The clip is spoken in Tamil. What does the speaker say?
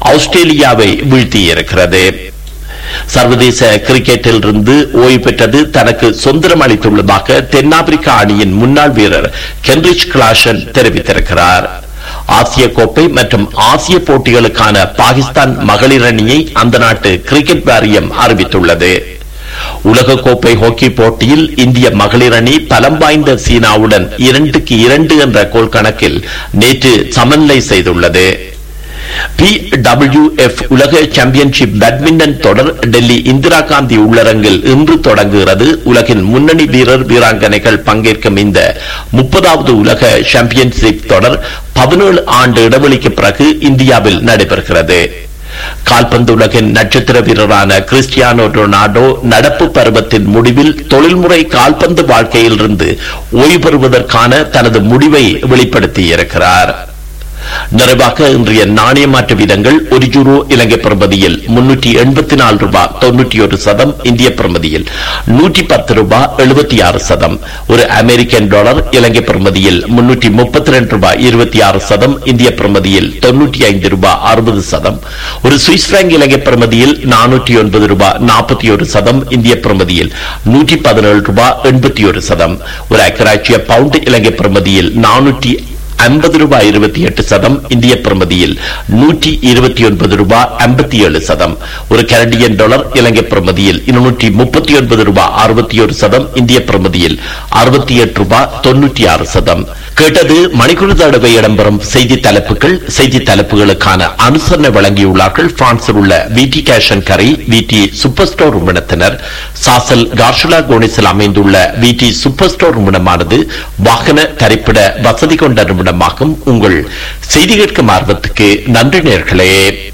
ஆஸ்திரேலியாவை வீழ்த்தியிருக்கிறது சர்வதேச கிரிக்கெட்டில் இருந்து ஓய்வு பெற்றது தனக்கு சுதந்திரம் அளித்துள்ளதாக தென்னாப்பிரிக்கா அணியின் முன்னாள் வீரர் கென்ரிச் கிளாஷன் தெரிவித்திருக்கிறார் ஆசிய கோப்பை மற்றும் ஆசிய போட்டிகளுக்கான பாகிஸ்தான் மகளிர் அணியை அந்த நாட்டு கிரிக்கெட் வாரியம் அறிவித்துள்ளது உலக கோப்பை ஹாக்கி போட்டியில் இந்திய மகளிர் அணி பலம் வாய்ந்த சீனாவுடன் இரண்டுக்கு இரண்டு என்ற கோல் கணக்கில் நேற்று சமநிலை செய்துள்ளது பிடபிள்யூஎஃப் உலக சாம்பியன்ஷிப் பேட்மிண்டன் தொடர் டெல்லி இந்திரா காந்தி உள்ளரங்கில் இன்று தொடங்குகிறது உலகின் முன்னணி வீரர் வீராங்கனைகள் பங்கேற்கும் இந்த முப்பதாவது உலக சாம்பியன்ஷிப் தொடர் பதினேழு ஆண்டு இடைவெளிக்கு பிறகு இந்தியாவில் நடைபெறுகிறது கால்பந்து உலகின் நட்சத்திர வீரரான கிறிஸ்டியானோ ரொனால்டோ நடப்பு பருவத்தின் முடிவில் தொழில்முறை கால்பந்து வாழ்க்கையிலிருந்து ஓய்வு பெறுவதற்கான தனது முடிவை வெளிப்படுத்தியிருக்கிறார் நிறைவாக இன்றைய நாணய மாற்று வீதங்கள் ஒரு யூரோ இலங்கை பிரமதியில் முன்னூற்றி எண்பத்தி நாலு ரூபாய் தொன்னூற்றி ஒரு சதம் இந்திய பிரமதியில் நூற்றி பத்து ரூபாய் எழுபத்தி ஆறு சதம் ஒரு அமெரிக்கன் டாலர் இலங்கை பிரமதியில் முன்னூற்றி முப்பத்தி ரெண்டு ரூபாய் இருபத்தி ஆறு சதம் இந்திய பிரமதியில் தொன்னூற்றி ஐந்து ரூபாய் அறுபது சதம் ஒரு சுவிஸ் பிராங்க் இலங்கை பிரமதியில் நானூற்றி ஒன்பது ரூபாய் நாற்பத்தி ஒரு சதம் இந்திய பிரமதியில் நூற்றி பதினேழு ரூபாய் எண்பத்தி ஒரு சதம் ஒரு அக்கராட்சிய பவுண்ட் இலங்கை பிரமதியில் நானூற்றி ஐம்பது ரூபாய் இருபத்தி எட்டு சதம் இந்திய பிரமதியில் நூற்றி இருபத்தி ஒன்பது ரூபாய் ஐம்பத்தி ஏழு சதம் ஒரு கனடியன் டாலர் இலங்கை பிரமதியில் இருநூற்றி முப்பத்தி ஒன்பது ரூபாய் அறுபத்தி ஒரு சதம் இந்திய பிரமதியில் அறுபத்தி எட்டு ரூபாய் தொன்னூற்றி ஆறு சதம் கேட்டது மணிக்குழு தடவை இடம்பெறும் செய்தி தலைப்புகள் செய்தி தலைப்புகளுக்கான அனுசரணை வழங்கியுள்ளார்கள் பிரான்சில் உள்ள விடி கேஷன் கரை விடி சூப்பர் ஸ்டோர் நிறுவனத்தினர் சாசல் கார்ஷுலா கோனிஸில் அமைந்துள்ள விடி சூப்பர் ஸ்டோர் நிறுவனமானது வாகன தரிப்பிட வசதி கொண்ட நிறுவனமாகும் உங்கள் செய்தி கேட்கும் ஆர்வத்துக்கு நன்றி நேர்களே